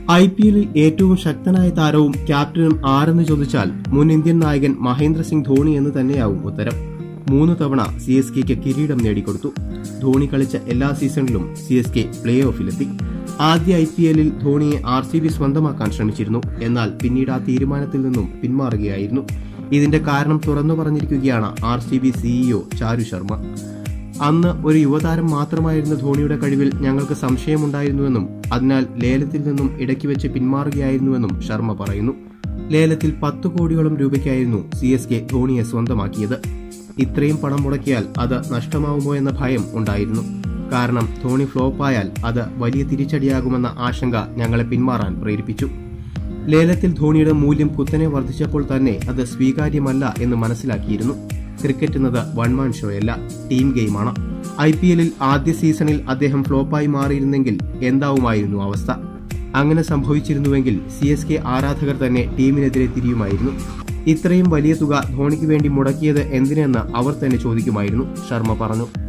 I P എല്ലിൽ ഏറ്റവും ശക്തനായ താരവും ക്യാപ്റ്റനും ആരെന്ന് ചോദിച്ചാൽ മുൻ ഇന്ത്യൻ നായകൻ മഹേന്ദ്ര സിംഗ് ധോണി എന്ന് തന്നെയാവും ഉത്തരം മൂന്ന് തവണ സി എസ് കെക്ക് കിരീടം നേടിക്കൊടുത്തു ധോണി കളിച്ച എല്ലാ സീസണിലും സി എസ് കെ പ്ലേ ഓഫിലെത്തി ആദ്യ ഐ പി എല്ലിൽ ധോണിയെ ആർ സി ബി സ്വന്തമാക്കാൻ ശ്രമിച്ചിരുന്നു എന്നാൽ പിന്നീട് ആ തീരുമാനത്തിൽ നിന്നും പിന്മാറുകയായിരുന്നു ഇതിന്റെ കാരണം തുറന്നു പറഞ്ഞിരിക്കുകയാണ് R C B CEO Charu Sharma അന്ന് ഒരു യുവതാരം മാത്രമായിരുന്ന ധോണിയുടെ കഴിവിൽ ഞങ്ങൾക്ക് സംശയമുണ്ടായിരുന്നുവെന്നും അതിനാൽ ലേലത്തിൽ നിന്നും ഇടയ്ക്ക് വെച്ച് പിന്മാറുകയായിരുന്നുവെന്നും ശർമ്മ പറയുന്നു ലേലത്തിൽ പത്ത് കോടിയോളം രൂപയ്ക്കായിരുന്നു സി എസ് കെ ധോണിയെ സ്വന്തമാക്കിയത് ഇത്രയും പണം മുടക്കിയാൽ അത് നഷ്ടമാവുമോ എന്ന ഭയം ഉണ്ടായിരുന്നു കാരണം ധോണി ഫ്ലോപ്പായാൽ അത് വലിയ തിരിച്ചടിയാകുമെന്ന ആശങ്ക ഞങ്ങളെ പിന്മാറാൻ പ്രേരിപ്പിച്ചു ലേലത്തിൽ ധോണിയുടെ മൂല്യം കുത്തനെ വർദ്ധിച്ചപ്പോൾ തന്നെ അത് സ്വീകാര്യമല്ല എന്ന് മനസ്സിലാക്കിയിരുന്നു ക്രിക്കറ്റ് എന്നത് വൺ മാൻ ഷോയല്ല ടീം ഗെയിമാണ് ഐ പി എല്ലിൽ ആദ്യ സീസണിൽ അദ്ദേഹം ഫ്ലോപ്പായി മാറിയിരുന്നെങ്കിൽ എന്താവുമായിരുന്നു അവസ്ഥ അങ്ങനെ സംഭവിച്ചിരുന്നുവെങ്കിൽ സി എസ് കെ ആരാധകർ തന്നെ ടീമിനെതിരെ തിരിയുമായിരുന്നു ഇത്രയും വലിയ തുക ധോണിക്ക് വേണ്ടി മുടക്കിയത് എന്തിനെന്ന് അവർ തന്നെ ചോദിക്കുമായിരുന്നു ശർമ്മ പറഞ്ഞു